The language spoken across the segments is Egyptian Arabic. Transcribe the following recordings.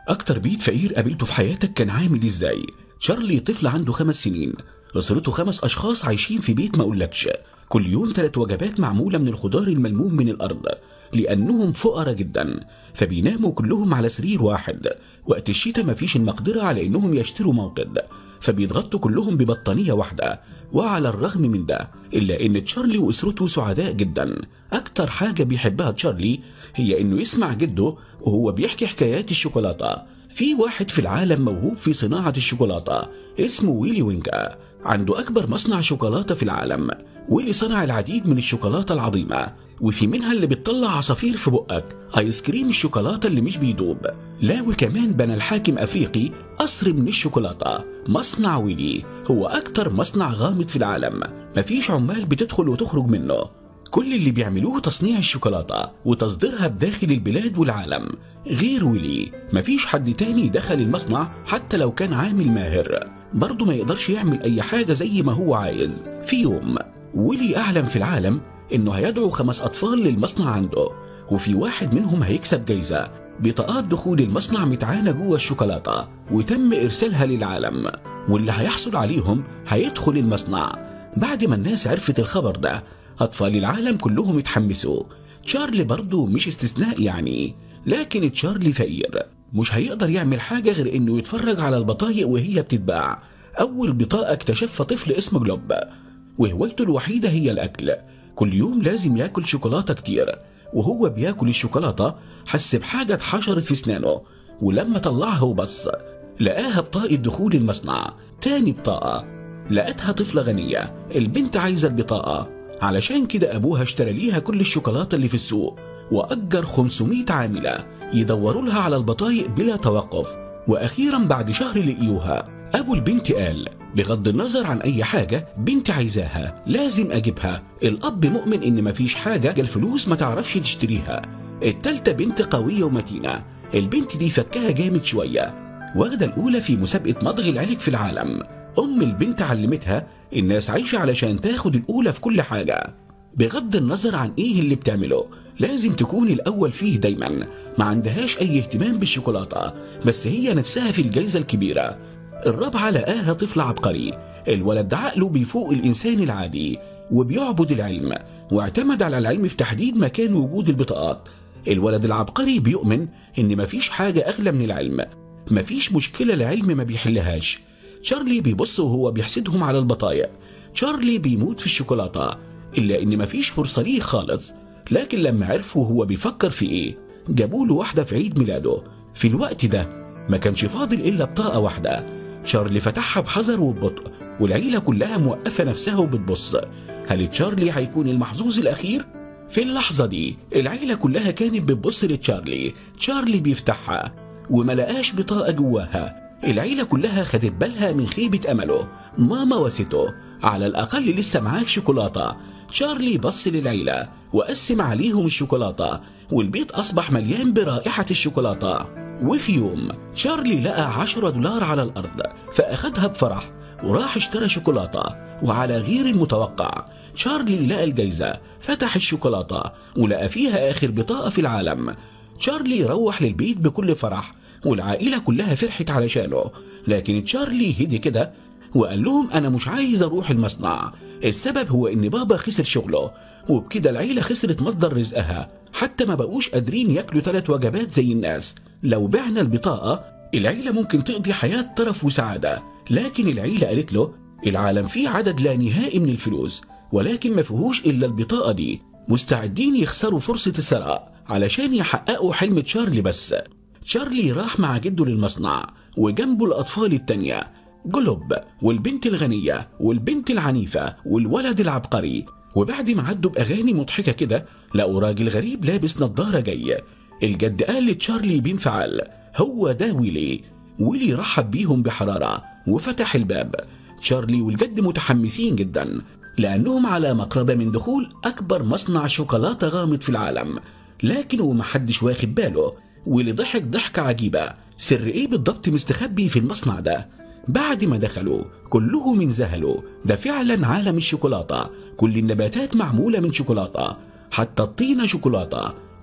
أكتر بيت فقير قابلته في حياتك كان عامل إزاي؟ تشارلي طفل عنده خمس سنين أسرته خمس أشخاص عايشين في بيت ما أقولكش كل يوم ثلاث وجبات معمولة من الخضار الملموم من الأرض لأنهم فقراء جدا فبيناموا كلهم على سرير واحد وقت الشتاء مفيش المقدرة على إنهم يشتروا موقد فبيتغطوا كلهم ببطانية واحدة وعلى الرغم من ده إلا إن تشارلي وأسرته سعداء جدا أكتر حاجة بيحبها تشارلي هي إنه يسمع جده وهو بيحكي حكايات الشوكولاتة في واحد في العالم موهوب في صناعة الشوكولاتة اسمه ويلي وينكا عنده أكبر مصنع شوكولاتة في العالم ويلي صنع العديد من الشوكولاتة العظيمة وفي منها اللي بتطلع عصافير في بقك ايس كريم الشوكولاتة اللي مش بيدوب لا وكمان بنى الحاكم افريقي قصر من الشوكولاتة مصنع ويلي هو اكتر مصنع غامض في العالم مفيش عمال بتدخل وتخرج منه كل اللي بيعملوه تصنيع الشوكولاتة وتصديرها بداخل البلاد والعالم غير ويلي مفيش حد تاني دخل المصنع حتى لو كان عامل ماهر برضه ما يقدرش يعمل أي حاجة زي ما هو عايز في يوم ويلي أعلم في العالم إنه هيدعو خمس أطفال للمصنع عنده وفي واحد منهم هيكسب جايزة بطاقات دخول المصنع متعانة جوه الشوكولاتة وتم إرسالها للعالم واللي هيحصل عليهم هيدخل المصنع بعد ما الناس عرفت الخبر ده أطفال العالم كلهم اتحمسوا تشارلي برضه مش استثناء يعني لكن تشارلي فقير مش هيقدر يعمل حاجة غير إنه يتفرج على البطايق وهي بتتباع أول بطاقة اكتشفها طفل اسمه جلوب وهوايته الوحيدة هي الأكل كل يوم لازم ياكل شوكولاتة كتير وهو بياكل الشوكولاتة حس بحاجة اتحشرت في اسنانه ولما طلعها وبص لقاها بطاقة دخول المصنع تاني بطاقة لقتها طفلة غنية البنت عايزة البطاقة علشان كده أبوها اشترى ليها كل الشوكولاتة اللي في السوق وأجر 500 عاملة يدوروا لها على البطايق بلا توقف وأخيرا بعد شهر لقيوها أبو البنت قال بغض النظر عن أي حاجة بنتي عايزاها لازم أجيبها الأب مؤمن إن مفيش حاجة الفلوس ما تعرفش تشتريها التالتة بنت قوية ومتينة البنت دي فكها جامد شوية واخدة الأولى في مسابقة مضغ العلك في العالم أم البنت علمتها الناس عايشة علشان تاخد الأولى في كل حاجة بغض النظر عن إيه اللي بتعمله لازم تكون الأول فيه دايما ما عندهاش أي اهتمام بالشوكولاتة بس هي نفسها في الجايزة الكبيرة الرابعة لقاها طفل عبقري الولد ده عقله بيفوق الإنسان العادي وبيعبد العلم واعتمد على العلم في تحديد مكان وجود البطاقات الولد العبقري بيؤمن إن مفيش حاجة أغلى من العلم مفيش مشكلة العلم ما بيحلهاش تشارلي بيبص وهو بيحسدهم على البطايق تشارلي بيموت في الشوكولاتة إلا إن مفيش فرصة ليه خالص لكن لما عرفوا هو بيفكر في إيه جابوا له واحدة في عيد ميلاده في الوقت ده ما كانش فاضل إلا بطاقة واحدة تشارلي فتحها بحذر وببطء والعيلة كلها موقفة نفسها وبتبص هل تشارلي هيكون المحظوظ الأخير؟ في اللحظة دي العيلة كلها كانت بتبص لتشارلي تشارلي بيفتحها وما لقاش بطاقة جواها العيلة كلها خدت بالها من خيبة أمله ماما وسته على الأقل لسه معاك شوكولاتة تشارلي بص للعيلة وقسم عليهم الشوكولاتة والبيت أصبح مليان برائحة الشوكولاتة وفي يوم تشارلي لقى عشرة دولار على الأرض فأخدها بفرح وراح اشترى شوكولاتة وعلى غير المتوقع تشارلي لقى الجايزة فتح الشوكولاتة ولقى فيها آخر بطاقة في العالم تشارلي روح للبيت بكل فرح والعائلة كلها فرحت علشانه لكن تشارلي هدي كده وقال لهم أنا مش عايز أروح المصنع السبب هو إن بابا خسر شغله وبكده العيلة خسرت مصدر رزقها حتى ما بقوش قادرين ياكلوا ثلاث وجبات زي الناس لو بعنا البطاقة العيلة ممكن تقضي حياة طرف وسعادة لكن العيلة قالت له العالم فيه عدد لا نهائي من الفلوس ولكن ما فيهوش إلا البطاقة دي مستعدين يخسروا فرصة السرقة علشان يحققوا حلم تشارلي بس تشارلي راح مع جده للمصنع وجنبه الأطفال التانية جلوب والبنت الغنية والبنت العنيفة والولد العبقري وبعد ما عدوا بأغاني مضحكة كده لقوا راجل غريب لابس نظارة جاي الجد قال لتشارلي بانفعال هو ده ويلي ويلي رحب بيهم بحرارة وفتح الباب تشارلي والجد متحمسين جدا لأنهم على مقربة من دخول أكبر مصنع شوكولاتة غامض في العالم لكن ومحدش واخد باله واللي ضحك ضحكة عجيبة سر ايه بالضبط مستخبي في المصنع ده بعد ما دخلوا كلهم انذهلوا ده فعلا عالم الشوكولاتة كل النباتات معمولة من شوكولاتة حتى الطينة شوكولاتة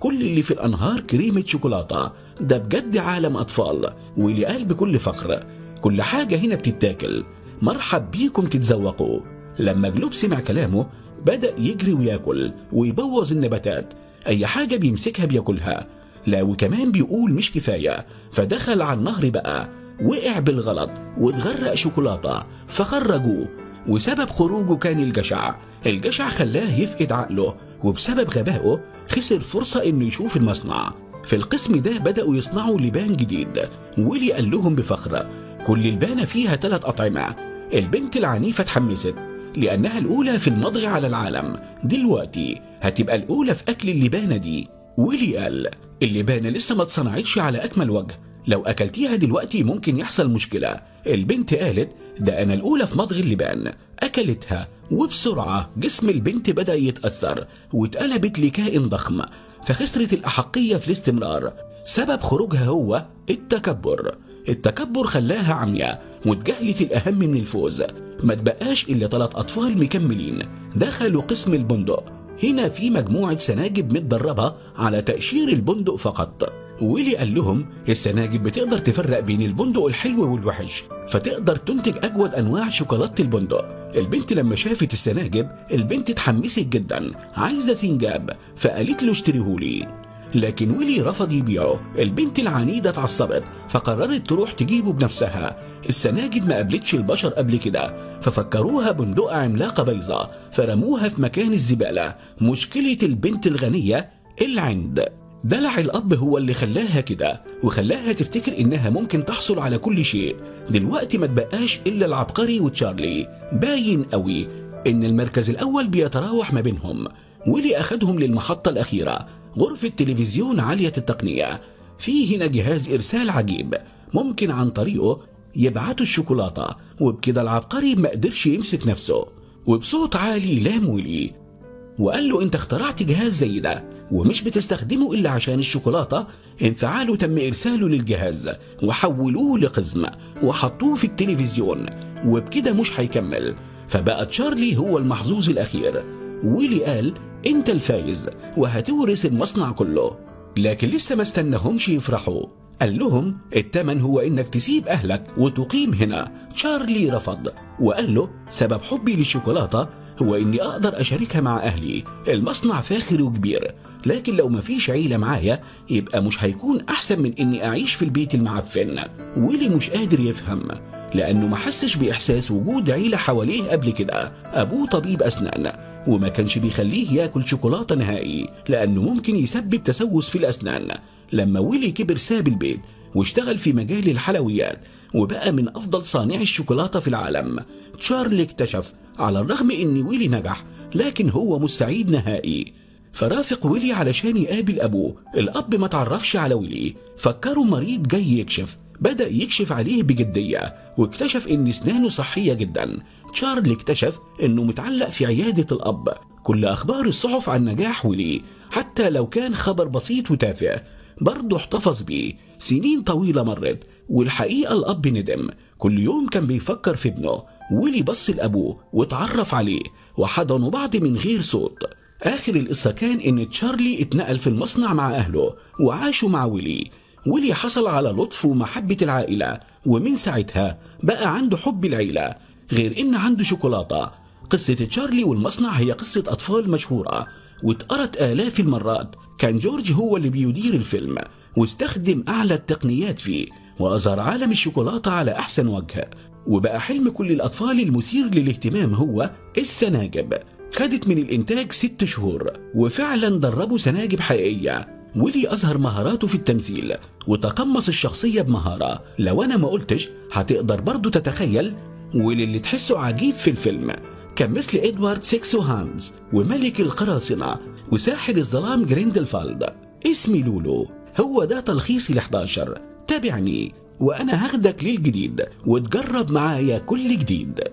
كل اللي في الأنهار كريمة شوكولاتة ده بجد عالم أطفال ويلي قال بكل فخر كل حاجة هنا بتتاكل مرحب بيكم تتذوقوا لما جلوب سمع كلامه بدأ يجري وياكل ويبوظ النباتات أي حاجة بيمسكها بياكلها لا وكمان بيقول مش كفاية فدخل على النهر بقى وقع بالغلط واتغرق شوكولاتة فخرجوه وسبب خروجه كان الجشع الجشع خلاه يفقد عقله وبسبب غبائه خسر فرصة انه يشوف المصنع في القسم ده بدأوا يصنعوا لبان جديد ولي قال لهم بفخر كل البانة فيها ثلاث أطعمة البنت العنيفة اتحمست لأنها الأولى في المضغ على العالم دلوقتي هتبقى الأولى في أكل اللبانة دي ولي قال اللبانة لسه ما اتصنعتش على أكمل وجه لو أكلتيها دلوقتي ممكن يحصل مشكلة البنت قالت ده أنا الأولى في مضغ اللبان أكلتها وبسرعة جسم البنت بدأ يتأثر واتقلبت لكائن ضخم فخسرت الأحقية في الاستمرار سبب خروجها هو التكبر التكبر خلاها عمياء واتجاهلت الأهم من الفوز ما تبقاش إلا ثلاث أطفال مكملين دخلوا قسم البندق هنا في مجموعة سناجب متدربة على تقشير البندق فقط ويلي قال لهم السناجب بتقدر تفرق بين البندق الحلو والوحش فتقدر تنتج أجود أنواع شوكولاتة البندق البنت لما شافت السناجب البنت اتحمست جدا عايزة سنجاب فقالت له اشتريهولي لكن ويلي رفض يبيعه البنت العنيدة اتعصبت فقررت تروح تجيبه بنفسها السناجب ما قابلتش البشر قبل كده ففكروها بندقة عملاقة بيضة فرموها في مكان الزبالة مشكلة البنت الغنية العند دلع الأب هو اللي خلاها كده وخلاها تفتكر إنها ممكن تحصل على كل شيء دلوقتي ما تبقاش إلا العبقري وتشارلي باين قوي إن المركز الأول بيتراوح ما بينهم واللي أخدهم للمحطة الأخيرة غرفة تلفزيون عالية التقنية في هنا جهاز إرسال عجيب ممكن عن طريقه يبعتوا الشوكولاتة وبكده العبقري ما قدرش يمسك نفسه وبصوت عالي لام ويلي وقال له انت اخترعت جهاز زي ده ومش بتستخدمه الا عشان الشوكولاته انفعاله تم ارساله للجهاز وحولوه لقزم وحطوه في التلفزيون وبكده مش هيكمل فبقى تشارلي هو المحظوظ الاخير ويلي قال انت الفايز وهتورث المصنع كله لكن لسه ما استناهمش يفرحوا قال لهم التمن هو انك تسيب اهلك وتقيم هنا تشارلي رفض وقال له سبب حبي للشوكولاته هو اني اقدر اشاركها مع اهلي المصنع فاخر وكبير لكن لو مفيش عيلة معايا يبقى مش هيكون احسن من اني اعيش في البيت المعفن ويلي مش قادر يفهم لانه ما حسش باحساس وجود عيلة حواليه قبل كده ابوه طبيب اسنان وما كانش بيخليه ياكل شوكولاتة نهائي لانه ممكن يسبب تسوس في الاسنان لما ويلي كبر ساب البيت واشتغل في مجال الحلويات وبقى من افضل صانعي الشوكولاتة في العالم تشارلي اكتشف على الرغم ان ويلي نجح لكن هو مستعيد نهائي فرافق ويلي علشان يقابل ابوه الاب ما تعرفش على ويلي فكره مريض جاي يكشف بدأ يكشف عليه بجدية واكتشف ان اسنانه صحية جدا تشارلي اكتشف انه متعلق في عيادة الاب كل اخبار الصحف عن نجاح ويلي حتى لو كان خبر بسيط وتافه برضه احتفظ بيه سنين طويلة مرت والحقيقة الأب ندم كل يوم كان بيفكر في ابنه ويلي بص لأبوه واتعرف عليه وحضنوا بعض من غير صوت آخر القصة كان إن تشارلي اتنقل في المصنع مع أهله وعاشوا مع ويلي ويلي حصل على لطف ومحبة العائلة ومن ساعتها بقى عنده حب العيلة غير إن عنده شوكولاتة قصة تشارلي والمصنع هي قصة أطفال مشهورة واتقرت آلاف المرات كان جورج هو اللي بيدير الفيلم واستخدم أعلى التقنيات فيه وأظهر عالم الشوكولاتة على أحسن وجه وبقى حلم كل الأطفال المثير للاهتمام هو السناجب خدت من الإنتاج ست شهور وفعلا دربوا سناجب حقيقية ولي أظهر مهاراته في التمثيل وتقمص الشخصية بمهارة لو أنا ما قلتش هتقدر برضو تتخيل وللي تحسه عجيب في الفيلم كان مثل إدوارد سيكسو هانز وملك القراصنة وساحر الظلام جريندلفالد اسمي لولو هو ده تلخيصي ل 11 تابعني وأنا هاخدك للجديد وتجرب معايا كل جديد